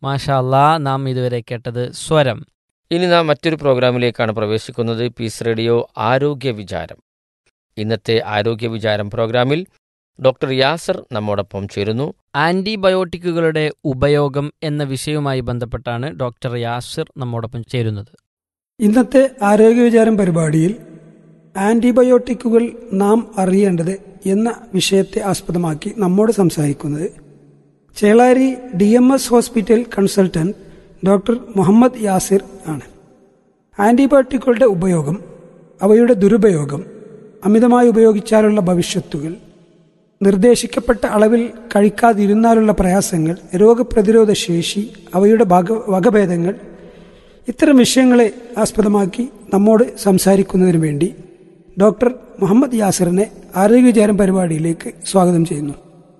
മാഷാ അല്ലാ നാം ഇതുവരെ കേട്ടത് സ്വരം ഇനി നാം മറ്റൊരു പ്രോഗ്രാമിലേക്കാണ് പ്രവേശിക്കുന്നത് പീസ് റേഡിയോ ആരോഗ്യ വിചാരം ഇന്നത്തെ ആരോഗ്യ വിചാരം പ്രോഗ്രാമിൽ ഡോക്ടർ യാസർ നമ്മോടൊപ്പം ചേരുന്നു ആന്റിബയോട്ടിക്കുകളുടെ ഉപയോഗം എന്ന വിഷയവുമായി ബന്ധപ്പെട്ടാണ് ഡോക്ടർ യാസിർ നമ്മോടൊപ്പം ചേരുന്നത് ഇന്നത്തെ ആരോഗ്യ വിചാരം പരിപാടിയിൽ ആന്റിബയോട്ടിക്കുകൾ നാം അറിയേണ്ടത് എന്ന വിഷയത്തെ ആസ്പദമാക്കി നമ്മോട് സംസാരിക്കുന്നത് Chelari D M S hospital consultant doctor Muhammad Yasir ആണ് ആന്റിബയോട്ടിക്കുകളുടെ ഉപയോഗം അവയുടെ ദുരുപയോഗം അമിതമായി ഉപയോഗിച്ചാലുള്ള ഭവിഷ്യത്തുകൾ നിർദ്ദേശിക്കപ്പെട്ട അളവിൽ കഴിക്കാതിരുന്നാലുള്ള പ്രയാസങ്ങൾ രോഗപ്രതിരോധ ശേഷി അവയുടെ വക വകഭേദങ്ങൾ ഇത്തരം വിഷയങ്ങളെ ആസ്പദമാക്കി നമ്മോട് സംസാരിക്കുന്നതിന് വേണ്ടി ഡോക്ടർ മുഹമ്മദ് യാസിറിനെ ആരോഗ്യവിചാരം പരിപാടിയിലേക്ക് സ്വാഗതം ചെയ്യുന്നു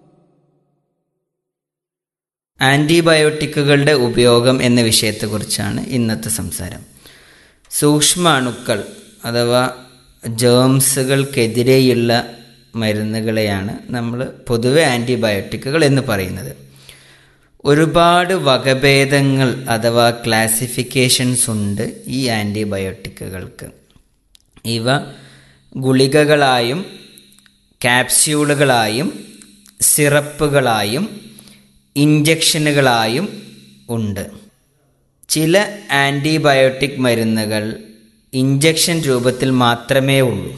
ആൻറ്റിബയോട്ടിക്കുകളുടെ ഉപയോഗം എന്ന വിഷയത്തെക്കുറിച്ചാണ് ഇന്നത്തെ സംസാരം സൂക്ഷ്മാണുക്കൾ അഥവാ ജേംസുകൾക്കെതിരെയുള്ള മരുന്നുകളെയാണ് നമ്മൾ പൊതുവെ ആൻറ്റിബയോട്ടിക്കുകൾ എന്ന് പറയുന്നത് ഒരുപാട് വകഭേദങ്ങൾ അഥവാ ക്ലാസിഫിക്കേഷൻസ് ഉണ്ട് ഈ ആൻറ്റിബയോട്ടിക്കുകൾക്ക് ഇവ ഗുളികകളായും ക്യാപ്സ്യൂളുകളായും സിറപ്പുകളായും ഇഞ്ചക്ഷനുകളായും ഉണ്ട് ചില ആൻറ്റിബയോട്ടിക് മരുന്നുകൾ ഇഞ്ചക്ഷൻ രൂപത്തിൽ മാത്രമേ ഉള്ളൂ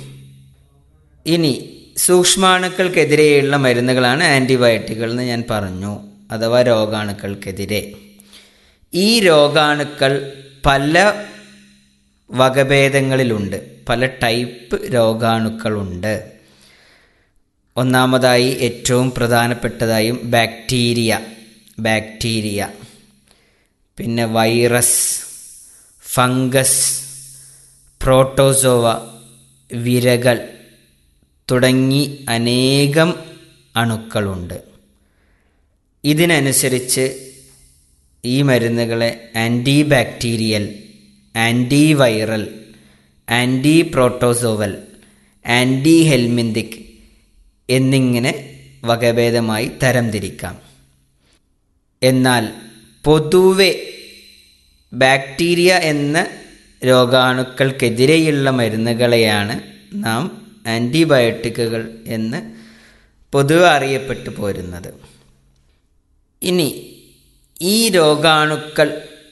ഇനി സൂക്ഷ്മാണുക്കൾക്കെതിരെയുള്ള മരുന്നുകളാണ് ആൻറ്റിബയോട്ടിക്കുകൾ എന്ന് ഞാൻ പറഞ്ഞു അഥവാ രോഗാണുക്കൾക്കെതിരെ ഈ രോഗാണുക്കൾ പല വകഭേദങ്ങളിലുണ്ട് പല ടൈപ്പ് രോഗാണുക്കളുണ്ട് ഒന്നാമതായി ഏറ്റവും പ്രധാനപ്പെട്ടതായും ബാക്ടീരിയ ബാക്ടീരിയ പിന്നെ വൈറസ് ഫംഗസ് പ്രോട്ടോസോവ വിരകൾ തുടങ്ങി അനേകം അണുക്കളുണ്ട് ഇതിനനുസരിച്ച് ഈ മരുന്നുകളെ anti bacterial anti viral anti protozoal anti helminthic എന്നിങ്ങനെ വകഭേദമായി തരംതിരിക്കാം എന്നാൽ പൊതുവെ ബാക്ടീരിയ എന്ന രോഗാണുക്കൾക്കെതിരെയുള്ള മരുന്നുകളെയാണ് നാം ആൻറ്റിബയോട്ടിക്കുകൾ എന്ന് പൊതുവെ അറിയപ്പെട്ടു പോരുന്നത് ഇനി ഈ രോഗാണുക്കൾ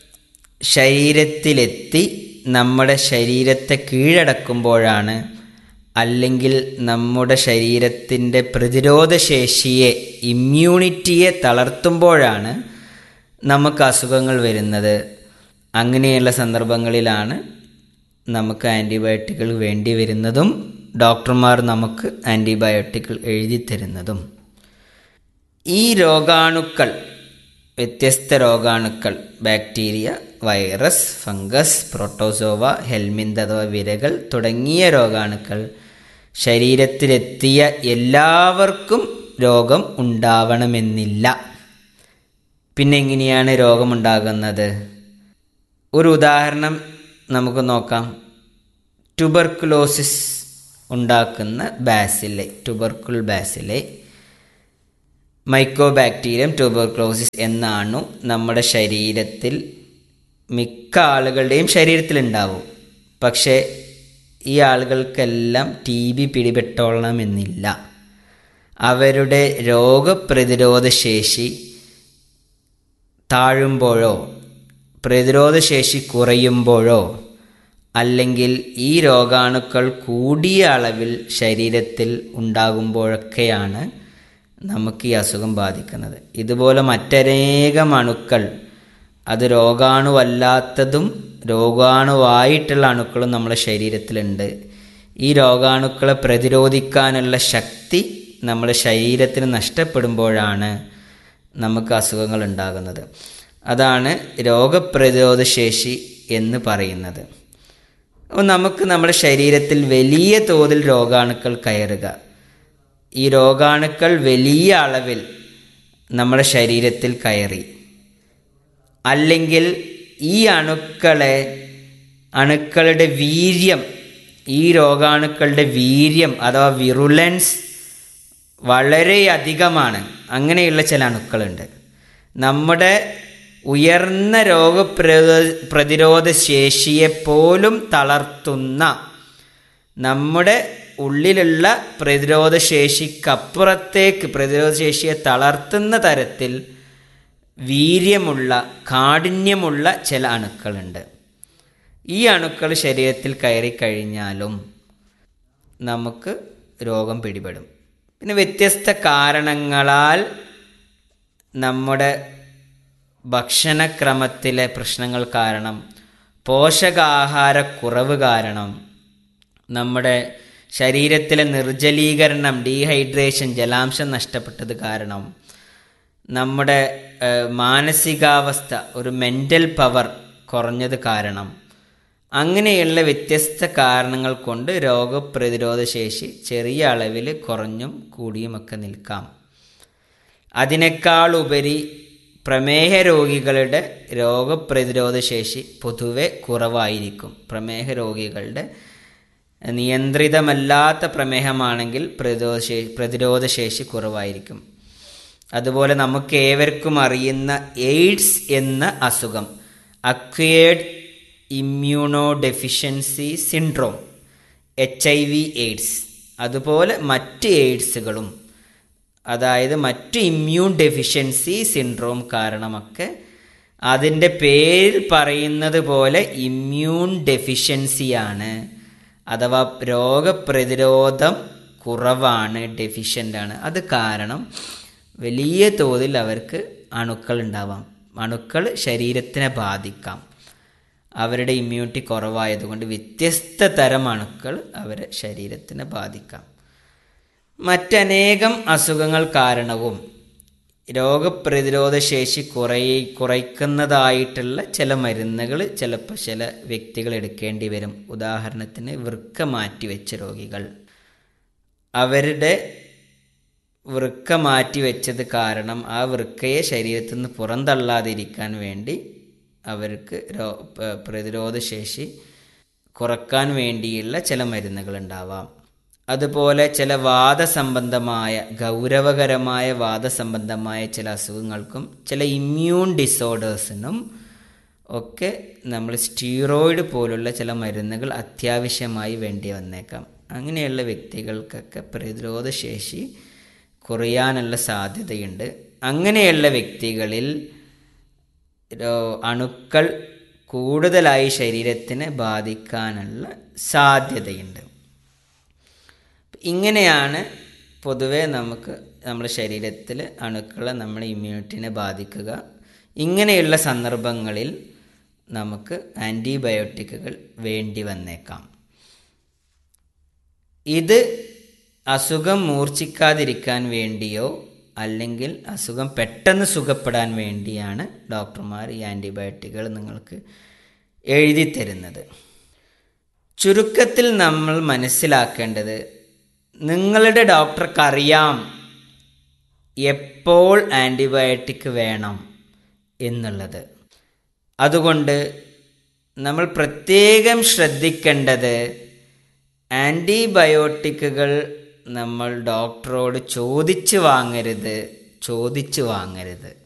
ശരീരത്തിലെത്തി നമ്മുടെ ശരീരത്തെ കീഴടക്കുമ്പോഴാണ് അല്ലെങ്കിൽ നമ്മുടെ ശരീരത്തിൻ്റെ പ്രതിരോധശേഷിയെ ഇമ്മ്യൂണിറ്റിയെ തളർത്തുമ്പോഴാണ് നമുക്ക് അസുഖങ്ങൾ വരുന്നത് അങ്ങനെയുള്ള സന്ദർഭങ്ങളിലാണ് നമുക്ക് ആൻറ്റിബയോട്ടിക്കുകൾ വേണ്ടി വരുന്നതും ഡോക്ടർമാർ നമുക്ക് ആൻറ്റിബയോട്ടിക്കുകൾ എഴുതി തരുന്നതും ഈ രോഗാണുക്കൾ വ്യത്യസ്ത രോഗാണുക്കൾ bacteria virus fungus protozoa helminth അഥവാ വിരകൾ തുടങ്ങിയ രോഗാണുക്കൾ ശരീരത്തിലെത്തിയ എല്ലാവർക്കും രോഗം ഉണ്ടാവണമെന്നില്ല പിന്നെ എങ്ങനെയാണ് രോഗമുണ്ടാകുന്നത് ഒരു ഉദാഹരണം നമുക്ക് നോക്കാം ട്യൂബർക്കുലോസിസ് ഉണ്ടാക്കുന്ന ബാസിലെ ട്യൂബർക്കുൽ ബാസിലെ മൈക്കോബാക്ടീരിയം ട്യൂബർക്ലോസിസ് എന്ന അണു നമ്മുടെ ശരീരത്തിൽ മിക്ക ആളുകളുടെയും ശരീരത്തിലുണ്ടാവും പക്ഷേ ഈ ആളുകൾക്കെല്ലാം ടി ബി പിടിപെട്ടോളണമെന്നില്ല അവരുടെ രോഗപ്രതിരോധ ശേഷി താഴുമ്പോഴോ പ്രതിരോധശേഷി കുറയുമ്പോഴോ അല്ലെങ്കിൽ ഈ രോഗാണുക്കൾ കൂടിയ അളവിൽ ശരീരത്തിൽ ഉണ്ടാകുമ്പോഴൊക്കെയാണ് നമുക്ക് ഈ അസുഖം ബാധിക്കുന്നത് ഇതുപോലെ മറ്റനേകം അണുക്കൾ അത് രോഗാണുവല്ലാത്തതും രോഗാണുവായിട്ടുള്ള അണുക്കളും നമ്മുടെ ശരീരത്തിലുണ്ട് ഈ രോഗാണുക്കളെ പ്രതിരോധിക്കാനുള്ള ശക്തി നമ്മുടെ ശരീരത്തിന് നഷ്ടപ്പെടുമ്പോഴാണ് നമുക്ക് അസുഖങ്ങൾ ഉണ്ടാകുന്നത് അതാണ് രോഗപ്രതിരോധ ശേഷി എന്ന് പറയുന്നത് അപ്പോൾ നമുക്ക് നമ്മുടെ ശരീരത്തിൽ വലിയ തോതിൽ രോഗാണുക്കൾ കയറുക ഈ രോഗാണുക്കൾ വലിയ അളവിൽ നമ്മുടെ ശരീരത്തിൽ കയറി അല്ലെങ്കിൽ ഈ അണുക്കളെ അണുക്കളുടെ വീര്യം ഈ രോഗാണുക്കളുടെ വീര്യം അഥവാ വിറുലൻസ് വളരെ അധികമാണ് അങ്ങനെയുള്ള ചില അണുക്കളുണ്ട് നമ്മുടെ ഉയർന്ന രോഗപ്രതിരോധ പ്രതിരോധ ശേഷിയെ പോലും തളർത്തുന്ന നമ്മുടെ ഉള്ളിലുള്ള പ്രതിരോധ ശേഷിക്കപ്പുറത്തേക്ക് പ്രതിരോധ ശേഷിയെ തളർത്തുന്ന തരത്തിൽ വീര്യമുള്ള കാഠിന്യമുള്ള ചില അണുക്കളുണ്ട് ഈ അണുക്കൾ ശരീരത്തിൽ കയറി കഴിഞ്ഞാലും നമുക്ക് രോഗം പിടിപെടും പിന്നെ വ്യത്യസ്ത കാരണങ്ങളാൽ നമ്മുടെ ഭക്ഷണക്രമത്തിലെ പ്രശ്നങ്ങൾ കാരണം പോഷകാഹാരക്കുറവ് കാരണം നമ്മുടെ ശരീരത്തിലെ നിർജ്ജലീകരണം ഡീഹൈഡ്രേഷൻ ജലാംശം നഷ്ടപ്പെട്ടത് കാരണം നമ്മുടെ ഏഹ്, മാനസികാവസ്ഥ ഒരു മെൻ്റൽ പവർ കുറഞ്ഞത് കാരണം അങ്ങനെയുള്ള വ്യത്യസ്ത കാരണങ്ങൾ കൊണ്ട് രോഗപ്രതിരോധ ശേഷി ചെറിയ അളവിൽ കുറഞ്ഞും കൂടിയുമൊക്കെ നിൽക്കാം അതിനേക്കാൾ ഉപരി പ്രമേഹ രോഗികളുടെ രോഗപ്രതിരോധ ശേഷി പൊതുവെ കുറവായിരിക്കും പ്രമേഹ രോഗികളുടെ നിയന്ത്രിതമല്ലാത്ത പ്രമേഹമാണെങ്കിൽ പ്രതിരോധ ശേഷി പ്രതിരോധ ശേഷി കുറവായിരിക്കും അതുപോലെ നമുക്ക് ഏവർക്കും അറിയുന്ന എയ്ഡ്സ് എന്ന അസുഖം acquired immunodeficiency syndrome H I V AIDS അതുപോലെ മറ്റ് എയ്ഡ്സുകളും അതായത് മറ്റ് ഇമ്മ്യൂൺ ഡെഫിഷ്യൻസി സിൻഡ്രോം കാരണമൊക്കെ അതിൻ്റെ പേരിൽ പറയുന്നത് പോലെ ഇമ്മ്യൂൺ ഡെഫിഷ്യൻസിയാണ് അഥവാ രോഗപ്രതിരോധം കുറവാണ് ഡെഫിഷ്യൻ്റാണ് അത് കാരണം വലിയ തോതിൽ അവർക്ക് അണുക്കൾ ഉണ്ടാവാം അണുക്കൾ ശരീരത്തിനെ ബാധിക്കാം അവരുടെ ഇമ്മ്യൂണിറ്റി കുറവായതുകൊണ്ട് വ്യത്യസ്ത തരം അണുക്കൾ അവരെ ശരീരത്തിനെ ബാധിക്കാം മറ്റനേകം അസുഖങ്ങൾ കാരണവും രോഗപ്രതിരോധ ശേഷി കുറയി കുറയ്ക്കുന്നതായിട്ടുള്ള ചില മരുന്നുകൾ ചിലപ്പോൾ ചില വ്യക്തികൾ എടുക്കേണ്ടി വരും ഉദാഹരണത്തിന് വൃക്ക മാറ്റിവെച്ച രോഗികൾ അവരുടെ വൃക്ക മാറ്റിവെച്ചത് കാരണം ആ വൃക്കയെ ശരീരത്തിൽ നിന്ന് പുറന്തള്ളാതിരിക്കാൻ വേണ്ടി അവർക്ക് രോ പ- പ്രതിരോധ ശേഷി കുറക്കാൻ വേണ്ടിയുള്ള ചില മരുന്നുകൾ ഉണ്ടാവാം അതുപോലെ ചില വാദസംബന്ധമായ ഗൗരവകരമായ വാദസംബന്ധമായ ചില അസുഖങ്ങൾക്കും ചില ഇമ്മ്യൂൺ ഡിസോർഡേഴ്സിനും ഒക്കെ നമ്മൾ സ്റ്റീറോയിഡ് പോലുള്ള ചില മരുന്നുകൾ അത്യാവശ്യമായി വേണ്ടി വന്നേക്കാം അങ്ങനെയുള്ള വ്യക്തികൾക്കൊക്കെ പ്രതിരോധ ശേഷി കുറയാനുള്ള സാധ്യതയുണ്ട് അങ്ങനെയുള്ള വ്യക്തികളിൽ രോ- അണുക്കൾ കൂടുതലായി ശരീരത്തിനെ ബാധിക്കാനുള്ള സാധ്യതയുണ്ട് ഇങ്ങനെയാണ് പൊതുവെ നമുക്ക് നമ്മുടെ ശരീരത്തിൽ അണുക്കളെ നമ്മുടെ ഇമ്മ്യൂണിറ്റിനെ ബാധിക്കുക ഇങ്ങനെയുള്ള സന്ദർഭങ്ങളിൽ നമുക്ക് ആൻറ്റിബയോട്ടിക്കുകൾ വേണ്ടി വന്നേക്കാം ഇത് അസുഖം മൂർച്ഛിക്കാതിരിക്കാൻ വേണ്ടിയോ അല്ലെങ്കിൽ അസുഖം പെട്ടെന്ന് സുഖപ്പെടാൻ വേണ്ടിയാണ് ഡോക്ടർമാർ ഈ ആൻറ്റിബയോട്ടിക്കുകൾ നിങ്ങൾക്ക് എഴുതി തരുന്നത് ചുരുക്കത്തിൽ നമ്മൾ മനസ്സിലാക്കേണ്ടത് നിങ്ങളുടെ ഡോക്ടർക്കറിയാം എപ്പോൾ ആൻറ്റിബയോട്ടിക് വേണം എന്നുള്ളത് അതുകൊണ്ട് നമ്മൾ പ്രത്യേകം ശ്രദ്ധിക്കേണ്ടത് ആൻറ്റിബയോട്ടിക്കുകൾ നമ്മൾ ഡോക്ടറോട് ചോദിച്ച് വാങ്ങരുത് ചോദിച്ച് വാങ്ങരുത്